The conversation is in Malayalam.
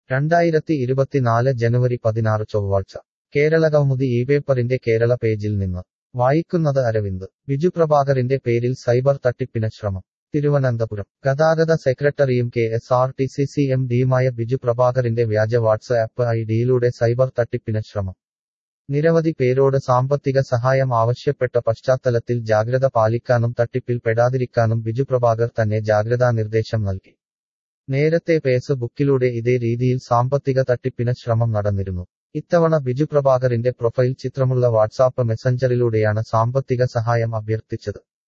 രണ്ടായിരത്തി ഇരുപത്തിനാല് ജനുവരി പതിനാറ് ചൊവ്വാഴ്ച കേരള കൗമുദി ഈ പേപ്പറിന്റെ കേരള പേജിൽ നിന്ന് വായിക്കുന്നത് അരവിന്ദ് ബിജു പ്രഭാകറിന്റെ പേരിൽ സൈബർ തട്ടിപ്പിന് ശ്രമം തിരുവനന്തപുരം ഗതാഗത സെക്രട്ടറിയും K S R T C C M ഡിയുമായ ബിജു പ്രഭാകറിന്റെ വ്യാജ വാട്സ്ആപ്പ് ഐ ഡിയിലൂടെ സൈബർ തട്ടിപ്പിന് ശ്രമം നിരവധി പേരോട് സാമ്പത്തിക സഹായം ആവശ്യപ്പെട്ട പശ്ചാത്തലത്തിൽ ജാഗ്രത പാലിക്കാനും തട്ടിപ്പിൽ പെടാതിരിക്കാനും ബിജു പ്രഭാകർ തന്നെ ജാഗ്രതാ നിർദ്ദേശം നൽകി നേരത്തെ ഫേസ്ബുക്കിലൂടെ ഇതേ രീതിയിൽ സാമ്പത്തിക തട്ടിപ്പിന് ശ്രമം നടന്നിരുന്നു ഇത്തവണ ബിജു പ്രഭാകറിന്റെ പ്രൊഫൈൽ ചിത്രമുള്ള വാട്സാപ്പ് മെസഞ്ചറിലൂടെയാണ് സാമ്പത്തിക സഹായം അഭ്യർത്ഥിച്ചത്